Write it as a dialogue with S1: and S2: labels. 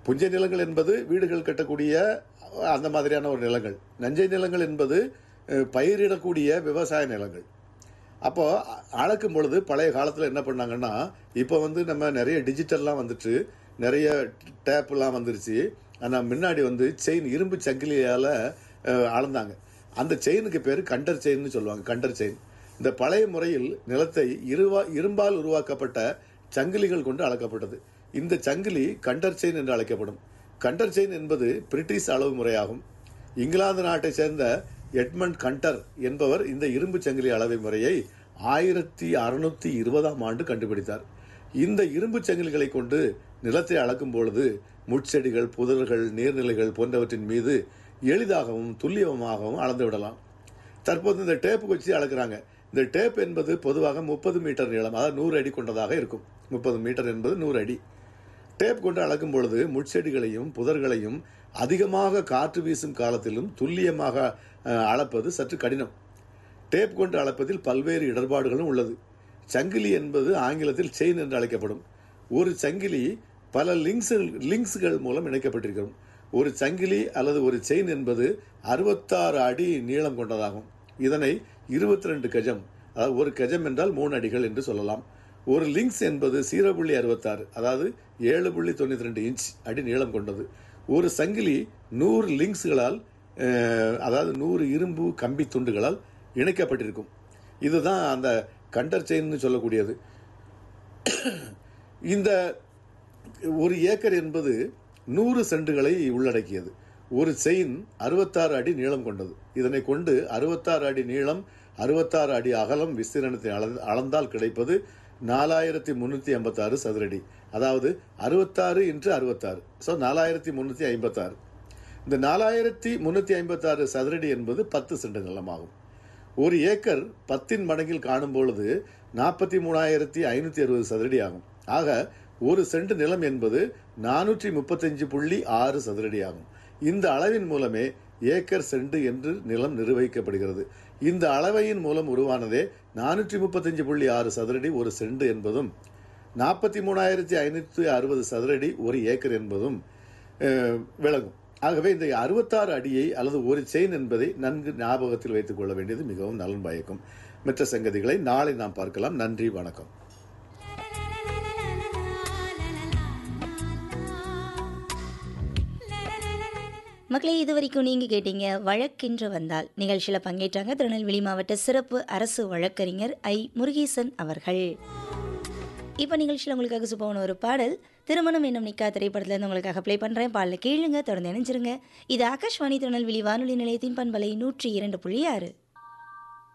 S1: புஞ்சை நிலங்கள் என்பது வீடுகள் கட்டக்கூடிய அந்த மாதிரியான ஒரு நிலங்கள் நஞ்சை நிலங்கள் என்பது அஹ், பயிரிடக்கூடிய விவசாய நிலங்கள் அப்போ அ- அளக்கும் பொழுது பழைய காலத்தில் என்ன பண்ணாங்கன்னா இப்போ வந்து நம்ம நிறைய டிஜிட்டல்லாம் வந்துட்டு நிறைய டேப்லாம் வந்துருச்சு ஆனால் முன்னாடி வந்து செயின் இரும்பு சங்கிலியால் அளந்தாங்க அந்த செயினுக்கு பேர் கண்டர் செயின்னு சொல்லுவாங்க கண்டர் செயின் இந்த பழைய முறையில் நிலத்தை இருவா இரும்பால் உருவாக்கப்பட்ட சங்கிலிகள் கொண்டு அளக்கப்பட்டது இந்த சங்கிலி கண்டர் செயின் என்று அழைக்கப்படும் கண்டர் செயின் என்பது பிரிட்டிஷ் அளவு முறையாகும் இங்கிலாந்து நாட்டை சேர்ந்த எட்மண்ட் கண்டர் என்பவர் இந்த இரும்பு சங்கிலி அளவை முறையை ஆயிரத்தி அறுநூத்தி இருபதாம் ஆண்டு கண்டுபிடித்தார் இந்த இரும்பு சங்கிலிகளை கொண்டு நிலத்தை அளக்கும் பொழுது முட்செடிகள் புதர்கள் நீர்நிலைகள் போன்றவற்றின் மீது எளிதாகவும் துல்லியமாகவும் அளந்து விடலாம் தற்போது இந்த டேப் வச்சு அளக்குறாங்க இந்த டேப் என்பது பொதுவாக முப்பது மீட்டர் நீளம் அதாவது நூறு அடி கொண்டதாக இருக்கும் முப்பது மீட்டர் என்பது நூறு அடி டேப் கொண்டு அளக்கும் பொழுது முட்செடிகளையும் புதர்களையும் அதிகமாக காற்று வீசும் காலத்திலும் துல்லியமாக அஹ், அளப்பது சற்று கடினம் டேப் கொண்டு அளப்பதில் பல்வேறு இடர்பாடுகளும் உள்ளது சங்கிலி என்பது ஆங்கிலத்தில் செயின் என்று அழைக்கப்படும் ஒரு சங்கிலி பல லிங்க்ஸ் லிங்க்ஸ்கள் மூலம் இணைக்கப்பட்டிருக்கும் ஒரு சங்கிலி அல்லது ஒரு செயின் என்பது அறுபத்தாறு அடி நீளம் கொண்டதாகும் இதனை இருபத்தி ரெண்டு கஜம் அதாவது ஒரு கஜம் என்றால் மூணு அடிகள் என்று சொல்லலாம் ஒரு லிங்க்ஸ் என்பது ஜீரோ புள்ளி அறுபத்தாறு அதாவது ஏழு புள்ளி தொண்ணூற்றி ரெண்டு இன்ச் அடி நீளம் கொண்டது ஒரு சங்கிலி நூறு லிங்க்ஸ்களால் அஹ், அதாவது நூறு இரும்பு கம்பி துண்டுகளால் இணைக்கப்பட்டிருக்கும் இதுதான் அந்த கண்டர் செயின்னு சொல்லக்கூடியது இந்த ஒரு ஏக்கர் என்பது நூறு சென்டுகளை உள்ளடக்கியது ஒரு செயின் அறுபத்தாறு அடி நீளம் கொண்டது இதனை கொண்டு அறுபத்தாறு அடி நீளம் அறுபத்தாறு அடி அகலம் விஸ்தீரணத்தை அளந்து- அளந்தால் கிடைப்பது நாலாயிரத்தி முன்னூத்தி ஐம்பத்தாறு சதுரடி அதாவது அறுபத்தாறு இன்று அறுபத்தாறு ஸோ நாலாயிரத்தி முன்னூத்தி ஐம்பத்தாறு இந்த நாலாயிரத்தி முன்னூத்தி ஐம்பத்தாறு சதுரடி என்பது பத்து சென்ட் நிலமாகும் ஒரு ஏக்கர் பத்தின் மடங்கில் காணும் பொழுது நாற்பத்தி மூணாயிரத்தி ஐநூத்தி அறுபது சதுரடி ஆகும் ஆக ஒரு சென்ட் நிலம் என்பது நானூற்றி முப்பத்தஞ்சு புள்ளி ஆறு சதுரடி ஆகும் இந்த அளவின் மூலமே ஏக்கர் சென்ட் என்று நிலம் நிர்வகிக்கப்படுகிறது இந்த அளவையின் மூலம் உருவானதே நானூற்றி முப்பத்தஞ்சு புள்ளி ஆறு சதுரடி ஒரு சென்ட் என்பதும் நாற்பத்தி மூணாயிரத்தி ஐநூற்றி அறுபது சதுரடி ஒரு ஏக்கர் என்பதும் அஹ், விளங்கும் ஆகவே இந்த அறுபத்தாறு அடியை அல்லது ஒரு செயின் என்பதை நன்கு ஞாபகத்தில் வைத்துக் கொள்ள வேண்டியது மிகவும் நலன் பயக்கும் மற்ற சங்கதிகளை நாளை நாம் பார்க்கலாம் நன்றி வணக்கம்
S2: மக்களே இது வரைக்கும் நீங்கள் கேட்டீங்க வழக்கென்று வந்தால் நிகழ்ச்சியில் பங்கேற்றாங்க திருநெல்வேலி மாவட்ட சிறப்பு அரசு வழக்கறிஞர் ஐ முருகேசன் அவர்கள் இப்போ நிகழ்ச்சியில் உங்களுக்காக சுப்பான ஒரு பாடல் திருமணம் என்னும் நிக்கா திரைப்படத்துலேருந்து உங்களுக்காக ப்ளே பண்ணுறேன் பாடல கேளுங்க தொடர்ந்து இணைஞ்சிருங்க இது ஆகாஷ்வாணி திருநெல்வேலி வானொலி நிலையத்தின் பண்பலை நூற்றி இரண்டு புள்ளி ஆறு